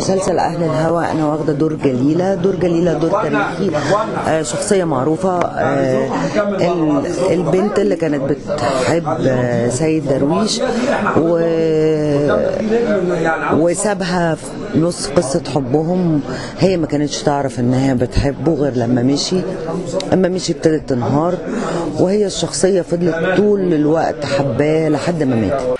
مسلسل أهل الهوى أنا واخدة دور جليلة دور جليلة دور تاريخي آه، شخصية معروفة آه، ال- البنت اللي كانت بتحب آه، سيد درويش و... وسابها في نص قصة حبهم هي ما كانتش تعرف انها بتحبه غير لما مشي اما مشي ابتدت تنهار وهي الشخصية فضلت طول الوقت حباه لحد ما ماتت